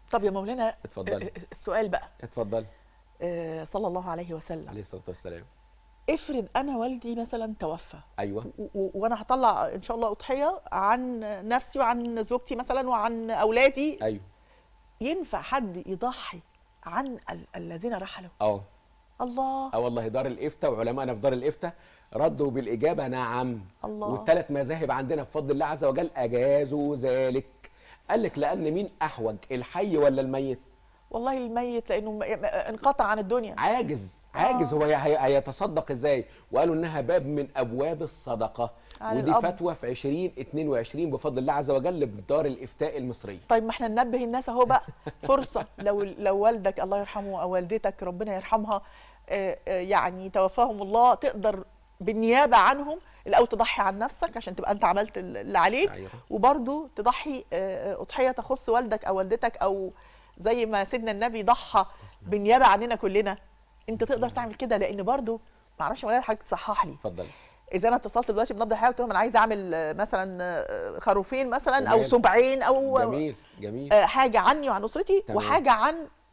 طب يا مولانا اتفضلي. آه، السؤال بقى اتفضل آه، صلى الله عليه وسلم عليه الصلاه والسلام افرض انا والدي مثلا توفى ايوه و- و- وانا هطلع ان شاء الله اضحيه عن نفسي وعن زوجتي مثلا وعن اولادي ايوه ينفع حد يضحي عن ال- الذين رحلوا اه الله اه والله دار الافتاء وعلمائنا في دار الافتاء ردوا بالاجابه نعم الله. والثلاث مذاهب عندنا بفضل الله عز وجل اجازوا ذلك قال لك لان مين احوج الحي ولا الميت والله الميت لانه م- م- انقطع عن الدنيا عاجز عاجز آه. هو هي- هيتصدق ازاي وقالوا انها باب من ابواب الصدقه عن ودي الأب. فتوى في 2022 بفضل الله عز وجل بدار الافتاء المصريه طيب ما احنا ننبه الناس اهو بقى فرصه لو لو والدك الله يرحمه او والدتك ربنا يرحمها آه، آه، يعني توفاهم الله تقدر بالنيابه عنهم الاول تضحي عن نفسك عشان تبقى انت عملت اللي عليك أيوة. وبرضه تضحي آه، آه، اضحيه تخص والدك او والدتك او زي ما سيدنا النبي ضحى بالنيابه عننا كلنا انت تقدر تعمل كده لان برضه ما اعرفش ولا حضرتك تصحح لي اتفضل اذا انا اتصلت دلوقتي بنبض الحياه قلت لهم انا عايزه اعمل آه، مثلا آه، خروفين مثلا او وماله. سبعين او جميل جميل آه، حاجه عني وعن اسرتي تمام. وحاجه عن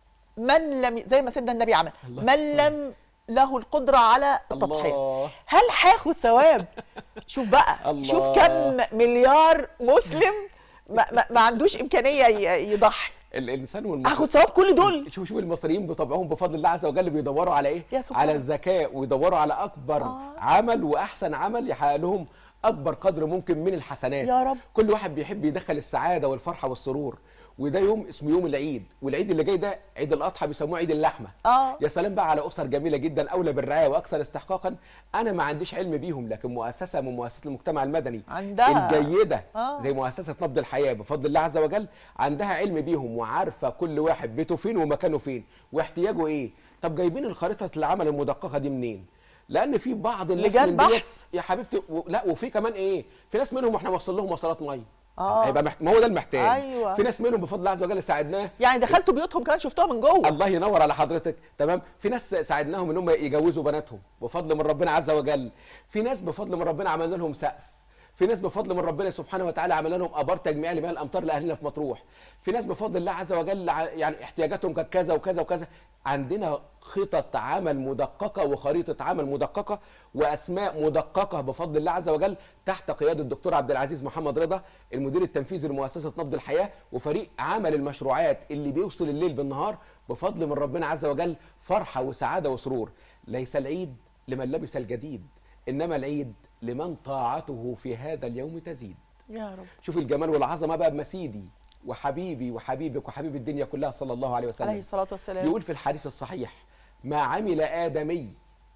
من لم زي ما سيدنا النبي عمل الله من يسلمك. لم له القدره على التضحيه الله هل هاخد ثواب شوف بقى الله. شوف كم مليار مسلم ما, ما, ما عندوش امكانيه ي- يضحي الانسان والمصري اخد ثواب كل دول شوف شوف المصريين بطبعهم بفضل الله عز وجل بيدوروا على ايه؟ يا سبحان على الله. الذكاء ويدوروا على اكبر آه. عمل واحسن عمل يحقق لهم اكبر قدر ممكن من الحسنات يا رب. كل واحد بيحب يدخل السعاده والفرحه والسرور وده يوم اسمه يوم العيد والعيد اللي جاي ده عيد الاضحى بيسموه عيد اللحمه آه. يا سلام بقى على اسر جميله جدا اولى بالرعايه واكثر استحقاقا انا ما عنديش علم بيهم لكن مؤسسه من مؤسسات المجتمع المدني عندها. الجيده آه. زي مؤسسه نبض الحياه بفضل الله عز وجل عندها علم بيهم وعارفه كل واحد بيته فين ومكانه فين واحتياجه ايه طب جايبين الخريطه العمل المدققه دي منين لان في بعض الناس لجان من ديت بحث. يا حبيبتي و... لا وفي كمان ايه في ناس منهم احنا موصل لهم وصلات ميه آه. هيبقى محت... ما هو ده المحتاج أيوة. في ناس منهم بفضل الله عز وجل ساعدناه يعني دخلتوا بيوتهم كمان شفتوها من جوه الله ينور على حضرتك تمام في ناس ساعدناهم ان هم يجوزوا بناتهم بفضل من ربنا عز وجل في ناس بفضل من ربنا عملنا لهم سقف في ناس بفضل من ربنا سبحانه وتعالى عملنا لهم ابار تجميع لمياه الامطار لاهلنا في مطروح في ناس بفضل الله عز وجل ع- يعني احتياجاتهم كانت كذا وكذا وكذا عندنا خطط عمل مدققه وخريطه عمل مدققه واسماء مدققه بفضل الله عز وجل تحت قياده الدكتور عبد العزيز محمد رضا المدير التنفيذي لمؤسسه نبض الحياه وفريق عمل المشروعات اللي بيوصل الليل بالنهار بفضل من ربنا عز وجل فرحه وسعاده وسرور ليس العيد لمن لبس الجديد انما العيد لمن طاعته في هذا اليوم تزيد يا رب شوف الجمال والعظمه بقى بمسيدي وحبيبي وحبيبك وحبيب الدنيا كلها صلى الله عليه وسلم عليه الصلاه والسلام يقول في الحديث الصحيح ما عمل آدمي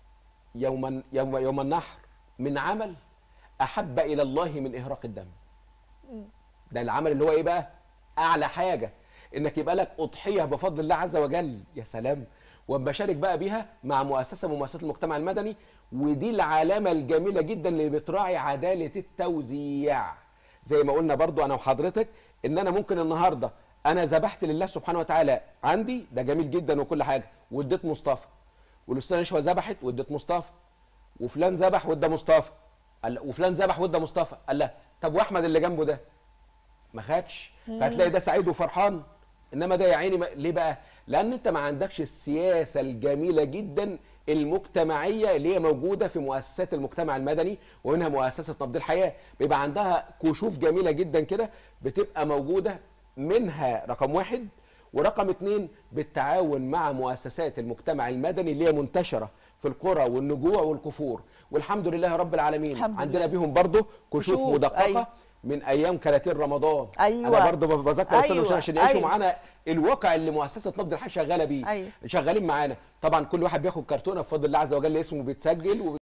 يوم يوم يوم النحر من عمل أحب إلى الله من إهراق الدم ده العمل اللي هو إيه بقى أعلى حاجة إنك يبقى لك أضحية بفضل الله عز وجل يا سلام وبشارك بقى بيها مع مؤسسة من مؤسسات المجتمع المدني ودي العلامة الجميلة جدا اللي بتراعي عدالة التوزيع زي ما قلنا برضو أنا وحضرتك إن أنا ممكن النهاردة أنا ذبحت لله سبحانه وتعالى عندي ده جميل جدا وكل حاجة واديت مصطفى والاستاذه نشوى ذبحت وادت مصطفى وفلان ذبح وادى مصطفى قال وفلان ذبح وادى مصطفى قال لا طب واحمد اللي جنبه ده ما خدش فهتلاقي ده سعيد وفرحان انما ده يا عيني ما... ليه بقى لان انت ما عندكش السياسه الجميله جدا المجتمعيه اللي هي موجوده في مؤسسات المجتمع المدني ومنها مؤسسه نبض الحياه بيبقى عندها كشوف جميله جدا كده بتبقى موجوده منها رقم واحد ورقم اتنين بالتعاون مع مؤسسات المجتمع المدني اللي هي منتشرة في القرى والنجوع والكفور والحمد لله رب العالمين الحمد عندنا لله. بيهم برضه كشوف كشوف، مدققة أيوة. من ايام كراتين رمضان أيوة. انا برضه بذكر أيوة، أيوة. عشان يعيشوا أيوة. معانا الواقع اللي مؤسسه نبض الحي شغاله بيه أيوة. شغالين معانا طبعا كل واحد بياخد كرتونه بفضل الله عز وجل اسمه بيتسجل